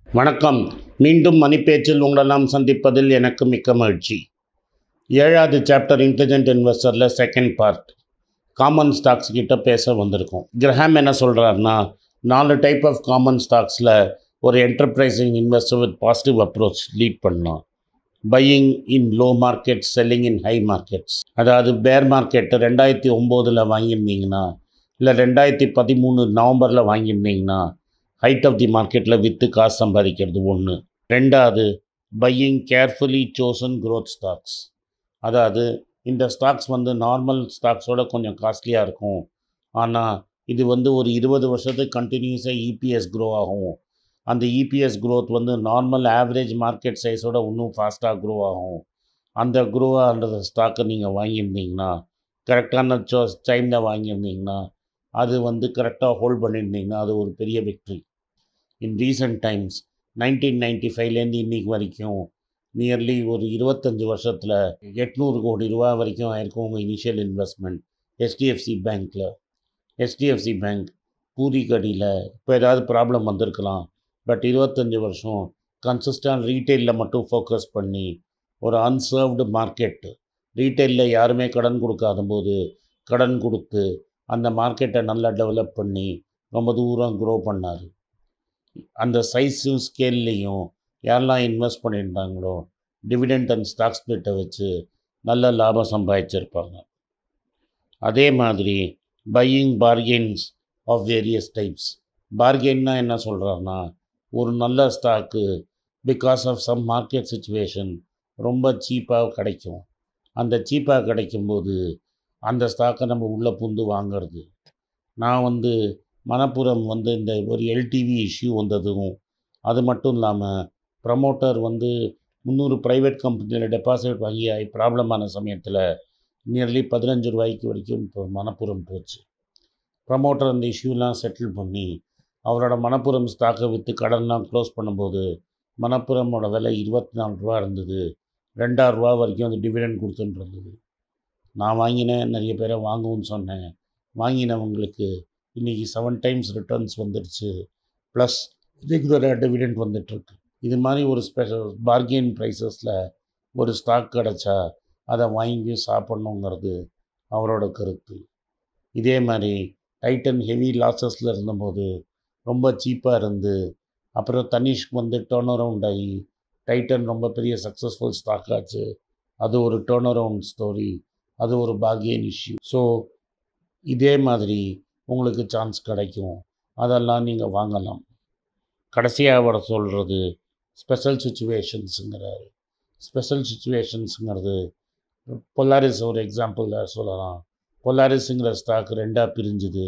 வணக்கம் மீண்டும் மணிப்பேச்சில் உங்களெல்லாம் சந்திப்பதில் எனக்கு மிக்க மகிழ்ச்சி ஏழாவது சாப்டர் இன்டெலிஜென்ட் இன்வெஸ்டரில் செகண்ட் பார்ட் காமன் ஸ்டாக்ஸ் கிட்ட பேச வந்திருக்கோம் கிரஹாம் என்ன சொல்கிறாருன்னா நாலு டைப் ஆஃப் காமன் ஸ்டாக்ஸில் ஒரு enterprising investor with positive approach lead பண்ணலாம் buying in low market selling in high markets அதாவது பேர் மார்க்கெட்டு ரெண்டாயிரத்தி ஒம்போதில் வாங்கியிருந்தீங்கன்னா இல்லை ரெண்டாயிரத்தி பதிமூணு நவம்பரில் வாங்கியிருந்தீங்கன்னா ஹைட் ஆஃப் தி மார்க்கெட்டில் விற்று காசு சம்பாதிக்கிறது ஒன்று ரெண்டாவது buying carefully chosen growth stocks அதாவது இந்த ஸ்டாக்ஸ் வந்து நார்மல் ஸ்டாக்ஸோட கொஞ்சம் காஸ்ட்லியாக இருக்கும் ஆனால் இது வந்து ஒரு இருபது வருஷத்துக்கு கண்டினியூஸாக இபிஎஸ் க்ரோ ஆகும் அந்த இபிஎஸ் growth வந்து நார்மல் ஆவரேஜ் மார்க்கெட் சைஸோட இன்னும் ஃபாஸ்ட்டாக க்ரோ ஆகும் அந்த க்ரோ ஆகிற ஸ்டாக்கை நீங்கள் வாங்கியிருந்தீங்கன்னா கரெக்டான சோ டைமில் வாங்கியிருந்தீங்கன்னா அது வந்து கரெக்டாக ஹோல்ட் பண்ணியிருந்தீங்கன்னா அது ஒரு பெரிய victory in recent times nineteen ninety ஃபைவ்லேருந்து இன்றைக்கி வரைக்கும் நியர்லி ஒரு இருபத்தஞ்சி வருஷத்தில் எட்நூறு கோடி ரூபா வரைக்கும் ஆயிருக்கும் உங்கள் இனிஷியல் இன்வெஸ்ட்மெண்ட் ஹெச்டிஎஃப்சி பேங்க்கில் ஹெச்டிஎஃப்சி பேங்க் பூரிக்கடியில் இப்போ ஏதாவது ப்ராப்ளம் வந்திருக்கலாம் பட் இருபத்தஞ்சி வருஷம் கன்சிஸ்டன்ட் ரீட்டெயிலில் மட்டும் ஃபோக்கஸ் பண்ணி ஒரு அன்சர்வ்டு மார்க்கெட் ரீட்டெயிலில் யாருமே கடன் கொடுக்காத போது கடன் கொடுத்து அந்த மார்க்கெட்டை நல்லா டெவலப் பண்ணி ரொம்ப தூரம் க்ரோ பண்ணார் அந்த சைஸும் ஸ்கேல்லையும் யாரெல்லாம் இன்வெஸ்ட் பண்ணியிருந்தாங்களோ டிவிடெண்ட் அண்ட் ஸ்டாக் ஸ்பிளிட்டை வச்சு நல்ல லாபம் சம்பாதிச்சிருப்பாங்க அதே மாதிரி buying bargains of various types பார்கெயின்னா என்ன சொல்கிறாருன்னா ஒரு நல்ல stock because of some market situation ரொம்ப சீப்பாக கிடைக்கும் அந்த சீப்பாக கிடைக்கும்போது அந்த ஸ்டாக்கை நம்ம உள்ளே புந்து வாங்கிறது நான் வந்து மணப்புரம் வந்து இந்த ஒரு எல்டிவி இஷ்யூ வந்ததும் அது மட்டும் இல்லாமல் ப்ரமோட்டர் வந்து முந்நூறு ப்ரைவேட் கம்பெனியில் டெபாசிட் வாங்கி ப்ராப்ளமான சமயத்தில் நியர்லி பதினஞ்சு ரூபாய்க்கு வரைக்கும் இப்போ மணப்புரம் போச்சு ப்ரமோட்டர் அந்த இஷ்யூலாம் செட்டில் பண்ணி அவரோட மணப்புரம் ஸ்டாக்கை விற்று கடன்லாம் க்ளோஸ் பண்ணும்போது மணப்புரமோட விலை இருபத்தி நாலு ரூபா இருந்தது ரெண்டாயிரம் ரூபா வரைக்கும் அது டிவிடெண்ட் கொடுத்துட்டு இருந்தது நான் வாங்கினேன் நிறைய பேரை வாங்குவோன்னு சொன்னேன் வாங்கினவங்களுக்கு இன்றைக்கி செவன் டைம்ஸ் ரிட்டர்ன்ஸ் வந்துடுச்சு ப்ளஸ் ரெகுலராக டிவிடெண்ட் வந்துட்டுருக்கு இது மாதிரி ஒரு ஸ்பெஷல் பார்கெயின் ப்ரைஸஸில் ஒரு ஸ்டாக் கிடச்சா அதை வாங்கி சாப்பிட்ணுங்கிறது அவரோட கருத்து இதே மாதிரி டைட்டன் ஹெவி லாஸஸில் இருந்தபோது ரொம்ப சீப்பாக இருந்து அப்புறம் தனிஷ்க் வந்து டேர்ன் அரவுண்ட் ஆகி டைட்டன் ரொம்ப பெரிய சக்ஸஸ்ஃபுல் ஸ்டாக் ஆச்சு அது ஒரு டேர்ன் அரவுண்ட் ஸ்டோரி அது ஒரு பாகியன் இஷ்யூ ஸோ இதே மாதிரி உங்களுக்கு சான்ஸ் கிடைக்கும் அதெல்லாம் நீங்கள் வாங்கலாம் கடைசியாக வர சொல்கிறது ஸ்பெஷல் சுச்சுவேஷன்ஸுங்கிறாரு ஸ்பெஷல் சுச்சுவேஷன்ஸுங்கிறது பொலாரிஸ் ஒரு எக்ஸாம்பிள் சொல்லலாம் பொலாரிஸுங்கிற ஸ்டாக் ரெண்டாக பிரிஞ்சுது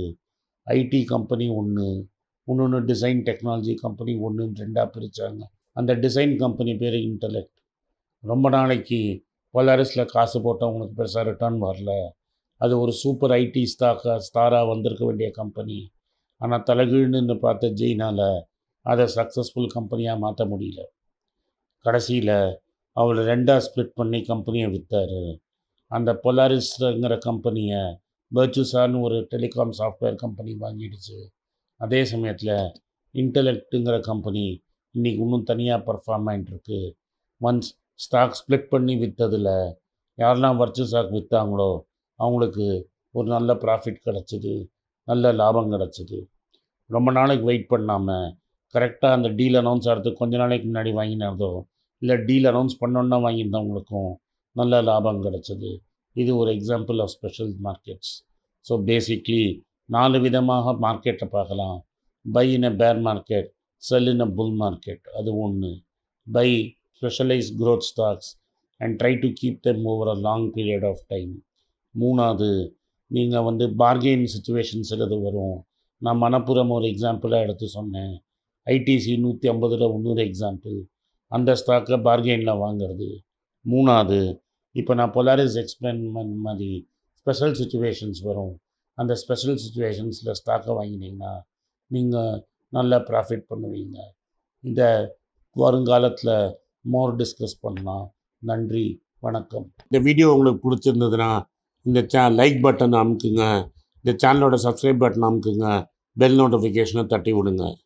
ஐடி கம்பெனி ஒன்று இன்னொன்று டிசைன் டெக்னாலஜி கம்பெனி ஒன்றுன்னு ரெண்டாக பிரித்தாங்க அந்த டிசைன் கம்பெனி பேர் இன்டலெக்ட் ரொம்ப நாளைக்கு பொலாரிஸில் காசு போட்டவங்களுக்கு பெருசாக ரிட்டர்ன் வரல அது ஒரு சூப்பர் ஐடி ஸ்டாக்காக ஸ்டாராக வந்திருக்க வேண்டிய கம்பெனி ஆனால் தலைகீழ்னு பார்த்த ஜெயினால் அதை சக்ஸஸ்ஃபுல் கம்பெனியாக மாற்ற முடியல கடைசியில் அவர் ரெண்டாக ஸ்ப்ளிட் பண்ணி கம்பெனியை விற்றார் அந்த பொலாரிஸ்ங்கிற கம்பெனியை பர்ச்சூசான்னு ஒரு டெலிகாம் சாஃப்ட்வேர் கம்பெனி வாங்கிடுச்சு அதே சமயத்தில் இன்டலெக்ட்டுங்கிற கம்பெனி இன்றைக்கி இன்னும் தனியாக பர்ஃபார்ம் ஆகிட்டுருக்கு ஒன்ஸ் ஸ்டாக் ஸ்ப்ளிட் பண்ணி விற்றதில் யாரெல்லாம் வர்ச்சு ஸ்டாக் விற்றாங்களோ அவங்களுக்கு ஒரு நல்ல ப்ராஃபிட் கிடச்சிது நல்ல லாபம் கிடச்சிது ரொம்ப நாளைக்கு வெயிட் பண்ணாமல் கரெக்டாக அந்த டீல் அனௌன்ஸ் ஆகிறதுக்கு கொஞ்ச நாளைக்கு முன்னாடி வாங்கினதோ இல்லை டீல் அனௌன்ஸ் பண்ணோன்னா வாங்கியிருந்தவங்களுக்கும் நல்ல லாபம் கிடச்சிது இது ஒரு example of special markets so basically நாலு விதமாக மார்க்கெட்டை பார்க்கலாம் பை இன் அ பேர் மார்க்கெட் செல் இன் அ புல் மார்க்கெட் அது ஒன்று by specialise growth stocks and try to keep them over a long period of time மூணாவது நீங்கள் வந்து பார்கெயின் சுச்சுவேஷன்ஸ் எது வரும் நான் மணப்புரம் ஒரு எக்ஸாம்பிளாக எடுத்து சொன்னேன் ஐடிசி நூற்றி ஐம்பதில் இன்னொரு எக்ஸாம்பிள் அந்த ஸ்டாக்கை பார்கெயினில் வாங்குறது மூணாவது இப்போ நான் பொலாரிஸ் எக்ஸ்பிளைன் மாதிரி ஸ்பெஷல் சுச்சுவேஷன்ஸ் வரும் அந்த ஸ்பெஷல் சுச்சுவேஷன்ஸில் ஸ்டாக்கை வாங்கினீங்கன்னா நீங்கள் நல்லா ப்ராஃபிட் பண்ணுவீங்க இதை வருங்காலத்தில் மோர் டிஸ்கஸ் பண்ணலாம் நன்றி வணக்கம் இந்த வீடியோ உங்களுக்கு பிடிச்சிருந்ததுன்னா இந்த சே லைக் பட்டன் அமுக்குங்க இந்த சேனலோட சப்ஸ்கிரைப் பட்டன் அமுக்குங்க பெல் நோட்டிஃபிகேஷனை தட்டி விடுங்க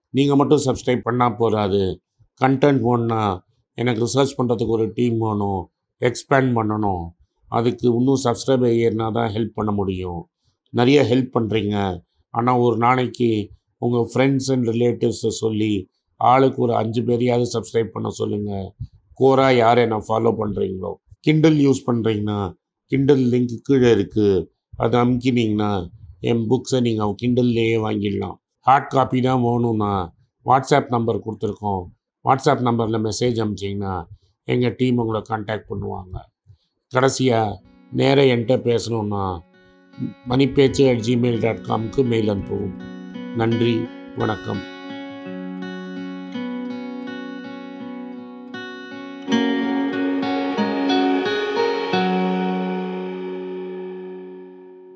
நீங்கள் மட்டும் சப்ஸ்கிரைப் பண்ணால் போகாது கண்டென்ட் வேணுன்னா எனக்கு ரிசர்ச் பண்ணுறதுக்கு ஒரு டீம் வேணும் எக்ஸ்பேண்ட் பண்ணணும் அதுக்கு இன்னும் சப்ஸ்கிரைபர் ஏறினா தான் ஹெல்ப் பண்ண முடியும் நிறைய ஹெல்ப் பண்ணுறீங்க ஆனால் ஒரு நாளைக்கு உங்கள் ஃப்ரெண்ட்ஸ் அண்ட் ரிலேட்டிவ்ஸை சொல்லி ஆளுக்கு ஒரு அஞ்சு பேரையாவது சப்ஸ்கிரைப் பண்ண சொல்லுங்கள் கோராக யாரை நான் ஃபாலோ பண்ணுறீங்களோ கிண்டல் யூஸ் பண்ணுறீங்கன்னா கிண்டல் லிங்க் கீழே இருக்குது அதை அமுக்கினீங்கன்னா என் புக்ஸை நீங்கள் கிண்டல்லையே வாங்கிடலாம் ஹார்ட் காப்பி தான் வேணும்னா வாட்ஸ்அப் நம்பர் கொடுத்துருக்கோம் வாட்ஸ்அப் நம்பரில் மெசேஜ் அனுப்பிச்சிங்கன்னா எங்கள் டீம் உங்களை கான்டாக்ட் பண்ணுவாங்க கடைசியாக நேராக என்கிட்ட பேசணுன்னா மணிப்பேச்சு அட் ஜிமெயில் டாட் காம்க்கு மெயில் அனுப்பவும் நன்றி வணக்கம்